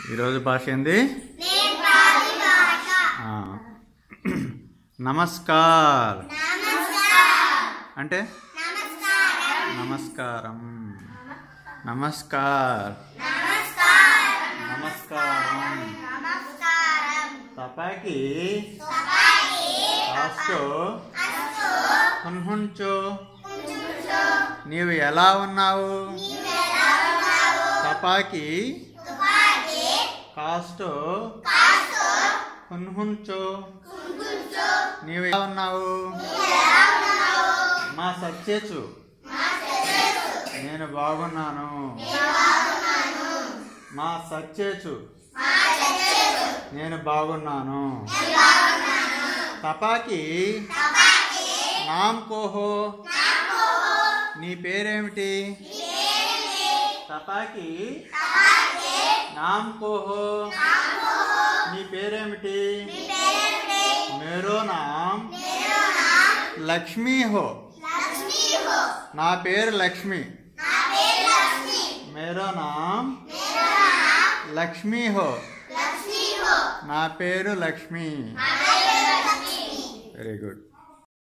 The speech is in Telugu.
ఈరోజు భాష ఏంది ఆ. నమస్కార్ అంటే నమస్కారం నమస్కార్ నమస్కారం తపాకి కాస్తో హున్హుంచు నీవు ఎలా ఉన్నావు తపాకి కాస్తో హున్హుంచు నీవు ఎలా ఉన్నావు మా సత్యచు నేను బాగున్నాను మా సత్యచు నేను బాగున్నాను తపాకి నామ్ కోహో నీ పేరేమిటి తపాకి నామ్ కోహో నీ పేరేమిటి మేరో నామ్ లక్ష్మీ హో నా పేరు లక్ష్మి మేరో నామ్ లక్ష్మీ హో నా పేరు లక్ష్మి వెరీ గుడ్